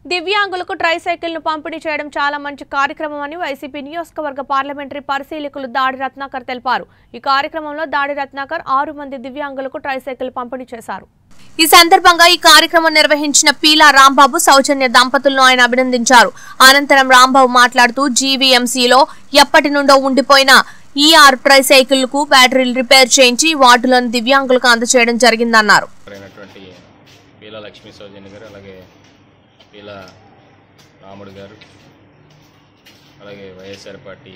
దివ్యాంగులకు ట్రైసైకిల్ను పంపిణీ చేయడం చాలా మంచి కార్యక్రమం అని వైసీపీ నియోజకవర్గ పార్లమెంటరీ పరిశీలకులు దాడి రత్నాకర్ తెలిపారు ఈ కార్యక్రమంలో దాడి రత్నాకర్ ఆరు మంది దివ్యాంగులకు ట్రైసైకిల్ పంపిణీ చేశారు ఈ సందర్భంగా ఈ కార్యక్రమం నిర్వహించిన పీలా రాంబాబు సౌజన్య దంపతులను ఆయన అభినందించారు అనంతరం రాంబాబు మాట్లాడుతూ జీవీఎంసీలో ఎప్పటి నుండో ఉండిపోయిన ఈఆర్ ట్రైసైకిల్కు బ్యాటరీలు రిపేర్ చేయించి వార్డులోని దివ్యాంగులకు అందజేయడం జరిగిందన్నారు అయినటువంటి పీల లక్ష్మీ సౌజన్య గారు అలాగే పీల రాముడు గారు అలాగే వైఎస్ఆర్ పార్టీ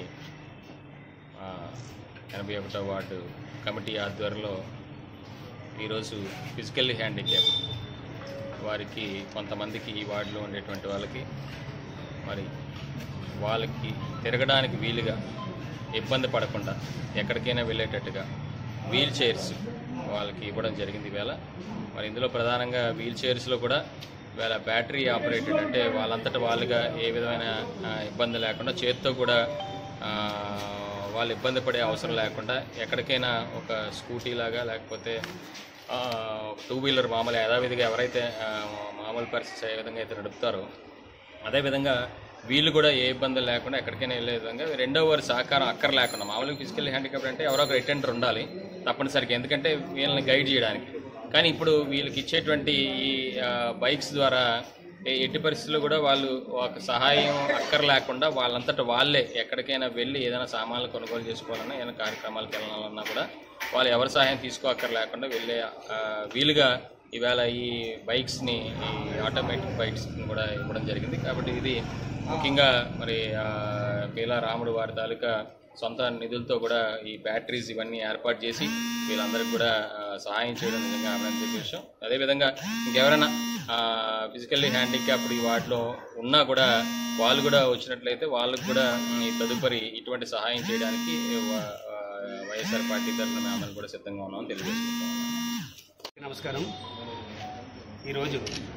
ఆ, ఎనభై ఒకటో వార్డు కమిటీ ఆధ్వర్యంలో ఈరోజు ఫిజికల్లీ హ్యాండిక్యాప్ వారికి కొంతమందికి ఈ వార్డులో ఉండేటువంటి వాళ్ళకి మరి వాళ్ళకి తిరగడానికి వీలుగా ఇబ్బంది పడకుండా ఎక్కడికైనా వెళ్ళేటట్టుగా వీల్ చైర్స్ వాళ్ళకి ఇవ్వడం జరిగింది ఈవేళ మరి ఇందులో ప్రధానంగా వీల్ చైర్స్లో కూడా ఇవాళ బ్యాటరీ ఆపరేటెడ్ అంటే వాళ్ళంతట వాళ్ళుగా ఏ విధమైన ఆ, ఇబ్బంది లేకుండా చేత్తో కూడా ఆ, వాళ్ళు ఇబ్బంది పడే అవసరం లేకుండా ఎక్కడికైనా ఒక స్కూటీ లాగా లేకపోతే ఆ, టూ వీలర్ మామూలు యథావిధిగా ఎవరైతే ఆ, మామూలు పరిస్థితి ఏ విధంగా అయితే నడుపుతారో అదేవిధంగా వీళ్ళు కూడా ఏ ఇబ్బందులు లేకుండా ఎక్కడికైనా వెళ్ళే విధంగా రెండో వారి సహకారం అక్కర్ లేకుండా మామూలుగా ఫిజికల్ హ్యాండిక్యాప్ అంటే ఎవరో ఒక అటెండర్ ఉండాలి తప్పనిసరిగా ఎందుకంటే వీళ్ళని గైడ్ చేయడానికి కానీ ఇప్పుడు వీళ్ళకి ఇచ్చేటువంటి ఈ బైక్స్ ద్వారా ఏ- ఎట్టి పరిస్థితుల్లో కూడా వాళ్ళు ఒక సహాయం అక్కర్ లేకుండా వాళ్ళంతట వాళ్ళే ఎక్కడికైనా వెళ్ళి ఏదైనా సామాన్లు కొనుగోలు చేసుకోవాలన్నా ఏదైనా కార్యక్రమాలకు వెళ్ళాలన్నా కూడా వాళ్ళు ఎవరి సహాయం తీసుకోక్కర్ లేకుండా వెళ్ళే ఆ, వీలుగా ఈవేళ ఈ బైక్స్ని ఈ ఆటోమేటిక్ బైక్స్ని కూడా ఇవ్వడం జరిగింది కాబట్టి ఇది ముఖ్యంగా మరి ఆ, పీలా రాముడు వారి తాలూకా సొంత నిధులతో కూడా ఈ బ్యాటరీస్ ఇవన్నీ ఏర్పాటు చేసి వీళ్ళందరికీ కూడా ఆ, సహాయం చేయడం నిజంగా అభినందించే విషయం అదేవిధంగా ఇంకెవరైనా ఫిజికల్లీ హ్యాండిక్యాప్డ్ ఈ వాటిలో ఉన్నా కూడా వాళ్ళు కూడా వచ్చినట్లయితే వాళ్ళకు కూడా ఈ తదుపరి ఇటువంటి సహాయం చేయడానికి వా- ఆ, వైఎస్ఆర్ పార్టీ తరఫున మేము కూడా సిద్ధంగా ఉన్నామని తెలియజేసుకుంటాం నమస్కారం ఈరోజు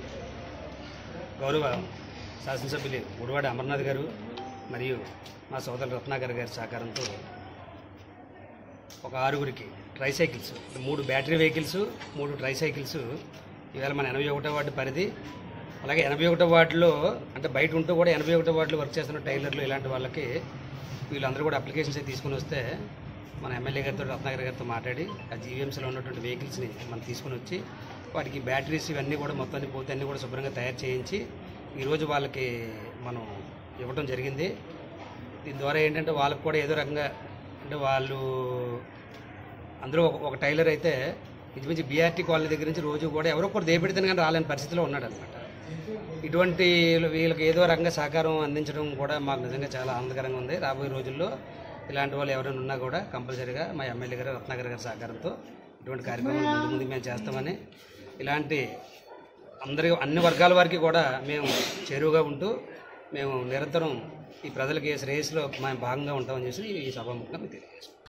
గౌరవ శాసనసభ్యులు ఉడవాడ అమర్నాథ్ గారు మరియు మా సోదరు రత్నాకర్ గారి సహకారంతో ఒక ఆరుగురికి ట్రైసైకిల్స్ మూడు బ్యాటరీ వెహికల్స్ మూడు ట్రైసైకిల్స్ ఇవాళ మన ఎనభై ఒకటో వార్డు పరిధి అలాగే ఎనభై ఒకటో వార్డులో అంటే బయట ఉంటూ కూడా ఎనభై ఒకటో వార్డులో వర్క్ చేస్తున్న టైలర్లు ఇలాంటి వాళ్ళకి వీళ్ళందరూ కూడా అప్లికేషన్స్ అయితే తీసుకుని వస్తే మన ఎమ్మెల్యే గారితో రత్నాకర్ గారితో మాట్లాడి ఆ జీవీఎంసీలో ఉన్నటువంటి వెహికల్స్ని మనం తీసుకుని వచ్చి వాటికి బ్యాటరీస్ ఇవన్నీ కూడా మొత్తాన్ని పోతే అన్నీ కూడా శుభ్రంగా తయారు చేయించి ఈరోజు వాళ్ళకి మనం ఇవ్వడం జరిగింది దీని ద్వారా ఏంటంటే వాళ్ళకు కూడా ఏదో రకంగా అంటే వాళ్ళు అందులో ఒక ఒక టైలర్ అయితే ఇంచుమించు బీఆర్టీ కాలనీ దగ్గర నుంచి రోజు కూడా ఎవరో ఒకరు దేపెడితేనే కానీ రాలేని పరిస్థితిలో ఉన్నాడు అనమాట ఇటువంటి వీళ్ళకి ఏదో రకంగా సహకారం అందించడం కూడా మాకు నిజంగా చాలా ఆనందకరంగా ఉంది రాబోయే రోజుల్లో ఇలాంటి వాళ్ళు ఎవరైనా ఉన్నా కూడా కంపల్సరీగా మా ఎమ్మెల్యే గారు రత్నాకర్ గారి సహకారంతో ఇటువంటి కార్యక్రమాలు ముందు ముందు మేము చేస్తామని ఇలాంటి అందరి అన్ని వర్గాల వారికి కూడా మేము చేరువుగా ఉంటూ మేము నిరంతరం ఈ ప్రజలకి శ్రేయస్సులో మేము భాగంగా ఉంటామని చెప్పి ఈ సభాముఖంగా మీకు తెలియజేస్తాం